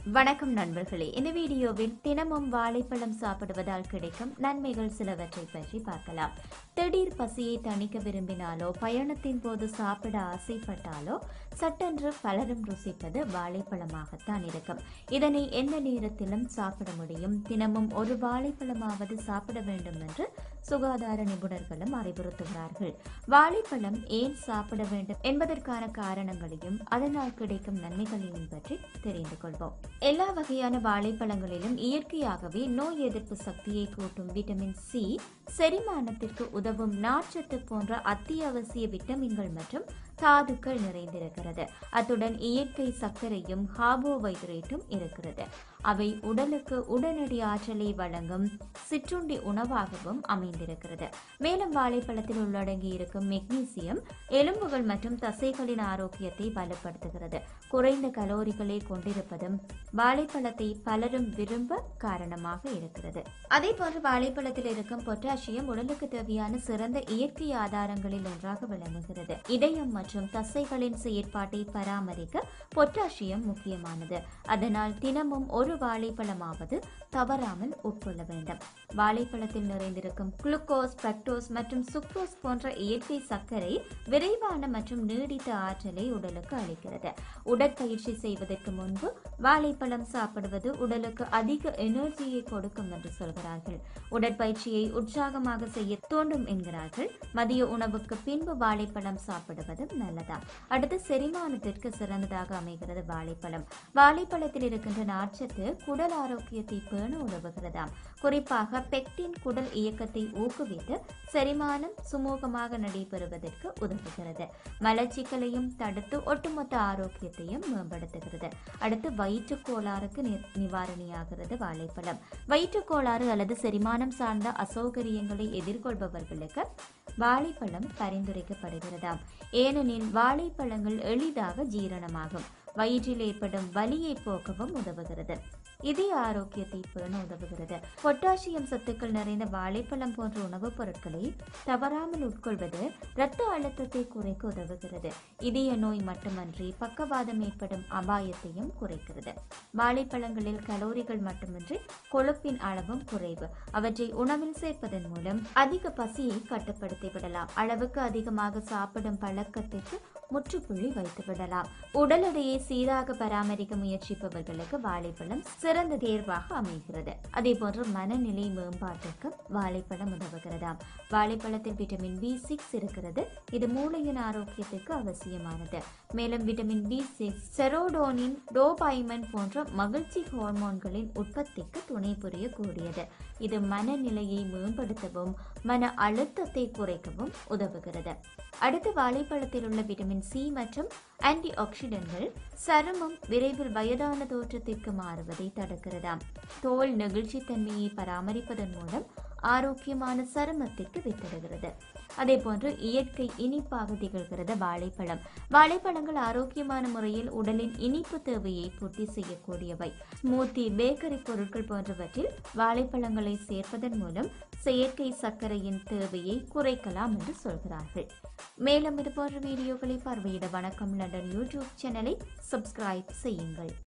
வணக்கம் நண்பர்களே இந்த வீடியோவில் தினமும் வாழைப்பழம் சாப்பிடுவதால் கிடைக்கும் நன்மைகள் சிலவற்றை பற்றி பார்க்கலாம் திடீர் பசியை தணிக்க விரும்பினாலோ பயணத்தின் போது சாப்பிட ஆசைப்பட்டாலோ சட்டென்று பலரும் ருசிப்பது வாழைப்பழமாகத்தான் இருக்கும் இதனை எந்த நேரத்திலும் சாப்பிட முடியும் தினமும் ஒரு வாழைப்பழமாவது சாப்பிட வேண்டும் என்று சுகாதார நிபுணர்களும் அறிவுறுத்துகிறார்கள் வாழைப்பழம் ஏன் சாப்பிட வேண்டும் என்பதற்கான காரணங்களையும் அதனால் கிடைக்கும் நன்மைகளையும் பற்றி தெரிந்து கொள்வோம் எல்லா வகையான வாழைப்பழங்களிலும் இயற்கையாகவே நோய் எதிர்ப்பு சக்தியை கூட்டும் விட்டமின் சி செரிமானத்திற்கு உதவும் நார்ச்சத்து போன்ற அத்தியாவசிய விட்டமின்கள் மற்றும் தாதுக்கள் நிறைந்திருக்கிறது அத்துடன் இயற்கை சர்க்கரையும் கார்போஹைட்ரேட்டும் இருக்கிறது அவை உடலுக்கு உடனடி ஆற்றலை வழங்கும் சிற்றுண்டி உணவாகவும் அமைந்திருக்கிறது மேலும் வாழைப்பழத்தில் உள்ளடங்கி இருக்கும் மெக்னீசியம் எலும்புகள் மற்றும் தசைகளின் ஆரோக்கியத்தை பலப்படுத்துகிறது குறைந்த கலோரிகளை கொண்டிருப்பதும் வாழைப்பழத்தை பலரும் விரும்ப காரணமாக இருக்கிறது அதே போன்று வாழைப்பழத்தில் இருக்கும் பொட்டாசியம் உடலுக்கு தேவையான சிறந்த இயற்கை ஆதாரங்களில் ஒன்றாக விளங்குகிறது இதயம் மற்றும் தசைகளின் செயற்பாட்டை பராமரிக்க பொட்டாசியம் முக்கியமானது அதனால் தினமும் ஒரு வாழைப்பழமாவது தவறாமல் உட்கொள்ள வேண்டும் வாழைப்பழத்தில் நிறைந்திருக்கும் குளுக்கோஸ் பிரக்டோஸ் மற்றும் சுக்ரோஸ் போன்ற இயற்கை சர்க்கரை விரைவான மற்றும் நீடித்த ஆற்றலை உடலுக்கு அளிக்கிறது உடற்பயிற்சி செய்வதற்கு முன்பு வாழைப்பழம் சாப்பிடுவது உடலுக்கு அதிக எனர்ஜியை கொடுக்கும் என்று சொல்கிறார்கள் உடற்பயிற்சியை உற்சாகமாக செய்ய தூண்டும் என்கிறார்கள் மதிய உணவுக்கு பின்பு வாழைப்பழம் சாப்பிடுவதும் நல்லதாம் அடுத்து செரிமானத்திற்கு சிறந்ததாக அமைகிறது வாழைப்பழம் வாழைப்பழத்தில் இருக்கின்ற நார்ச்சத்து குடல் ஆரோக்கியத்தை பேண உதவுகிறதாம் குறிப்பாக பெக்டின் குடல் இயக்கத்தை ஊக்குவித்து செரிமானம் சுமூகமாக நடைபெறுவதற்கு உதவுகிறது மலச்சிக்கலையும் தடுத்து ஒட்டுமொத்த ஆரோக்கியத்தையும் மேம்படுத்துகிறது அடுத்து வயிற்றுக் கோளாறுக்கு நி- நிவாரணியாகிறது வாழைப்பழம் வயிற்றுக் கோளாறு அல்லது செரிமானம் சார்ந்த அசௌகரியங்களை எதிர்கொள்பவர்களுக்கு வாழைப்பழம் பரிந்துரைக்கப்படுகிறதாம் ஏனெனில் வாழைப்பழங்கள் எளிதாக ஜீரணமாகும் வயிற்றில் ஏற்படும் வலியை போக்கவும் உதவுகிறது இதய ஆரோக்கியத்தை பேண உதவுகிறது பொட்டாசியம் சத்துக்கள் நிறைந்த வாழைப்பழம் போன்ற உணவுப் பொருட்களை தவறாமல் உட்கொள்வது இரத்த அழுத்தத்தை குறைக்க உதவுகிறது இதய நோய் மட்டுமன்றி பக்கவாதம் ஏற்படும் அபாயத்தையும் குறைக்கிறது வாழைப்பழங்களில் கலோரிகள் மட்டுமின்றி கொழுப்பின் அளவும் குறைவு அவற்றை உணவில் சேர்ப்பதன் மூலம் அதிக பசியை கட்டுப்படுத்தி விடலாம் அளவுக்கு அதிகமாக சாப்பிடும் பழக்கத்திற்கு முற்றுப்புள்ளி வைத்து விடலாம் உடல் எடையை சீராக பராமரிக்க முயற்சிப்பவர்களுக்கு வாழைப்பழம் சிறந்த தேர்வாக அமைகிறது அதே போன்று மனநிலை மேம்பாட்டுக்கு வாழைப்பழம் உதவுகிறதாம் வாழைப்பழத்தில் விட்டமின் பி சிக்ஸ் இருக்கிறது இது மூளையின் ஆரோக்கியத்துக்கு அவசியமானது மேலும் vitamin B six serotonin dopamine போன்ற மகிழ்ச்சி ஹார்மோன்களின் உற்பத்திக்கு துணை புரியக்கூடியது இது மனநிலையை மேம்படுத்தவும் மன அழுத்தத்தை குறைக்கவும் உதவுகிறது அடுத்து வாழைப்பழத்தில் உள்ள விட்டமின் சி மற்றும் ஆன்டி ஆக்சிடென்ட்கள் சருமம் விரைவில் வயதான தோற்றத்திற்கு மாறுவதை தடுக்கிறதாம் தோல் நெகிழ்ச்சித்தன்மையை பராமரிப்பதன் மூலம் ஆரோக்கியமான சருமத்திற்கு வித்திடுகிறது அதே போன்று இயற்கை இனிப்பாக திகழ்கிறது வாழைப்பழம் வாழைப்பழங்கள் ஆரோக்கியமான முறையில் உடலின் இனிப்பு தேவையை பூர்த்தி செய்யக்கூடியவை ஸ்மூத்தி பேக்கரி பொருட்கள் போன்றவற்றில் வாழைப்பழங்களை சேர்ப்பதன் மூலம் செயற்கை சர்க்கரையின் தேவையை குறைக்கலாம் என்று சொல்கிறார்கள் மேலும் இது போன்ற வீடியோக்களை பார்வையிட வணக்கம் லண்டன் யூடியூப் சேனலை சப்ஸ்கிரைப் செய்யுங்கள்